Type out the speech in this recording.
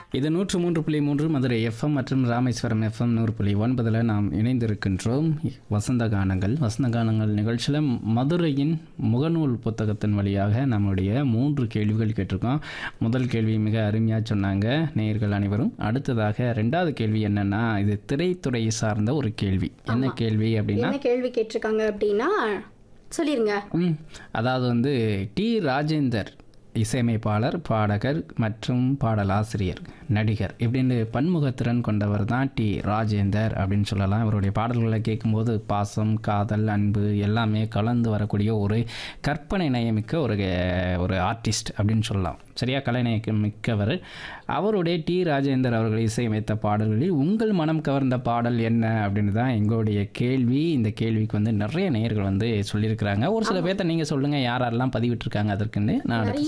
இது நூற்று மூன்று புள்ளி மூன்று மதுரை எஃப்எம் மற்றும் ராமேஸ்வரம் எஃப்எம் நூறு புள்ளி ஒன்பதில் நாம் இணைந்திருக்கின்றோம் வசந்த கானங்கள் வசந்த கானங்கள் நிகழ்ச்சியில் மதுரையின் முகநூல் புத்தகத்தின் வழியாக நம்முடைய மூன்று கேள்விகள் கேட்டிருக்கோம் முதல் கேள்வி மிக அருமையாக சொன்னாங்க நேயர்கள் அனைவரும் அடுத்ததாக ரெண்டாவது கேள்வி என்னன்னா இது திரைத்துறை சார்ந்த ஒரு கேள்வி என்ன கேள்வி அப்படின்னா என்ன கேள்வி கேட்டிருக்காங்க அப்படின்னா சொல்லிருங்க ம், அதாவது வந்து டி ராஜேந்தர் இசையமைப்பாளர் பாடகர் மற்றும் பாடலாசிரியர் நடிகர் இப்படின்னு பன்முகத்திறன் கொண்டவர் தான் டி ராஜேந்தர் அப்படின்னு சொல்லலாம் இவருடைய பாடல்களை கேட்கும்போது பாசம் காதல் அன்பு எல்லாமே கலந்து வரக்கூடிய ஒரு கற்பனை நயமிக்க ஒரு ஒரு ஆர்டிஸ்ட் அப்படின்னு சொல்லலாம் சரியா கலைநயக்கம் மிக்கவர் அவருடைய டி ராஜேந்தர் அவர்கள் இசையமைத்த பாடல்களில் உங்கள் மனம் கவர்ந்த பாடல் என்ன அப்படின்னு தான் எங்களுடைய கேள்வி இந்த கேள்விக்கு வந்து நிறைய நேயர்கள் வந்து சொல்லியிருக்கிறாங்க ஒரு சில பேர்த்த நீங்கள் சொல்லுங்கள் யாரெல்லாம் பதிவிட்டிருக்காங்க அதற்குன்னு நான் அடுத்து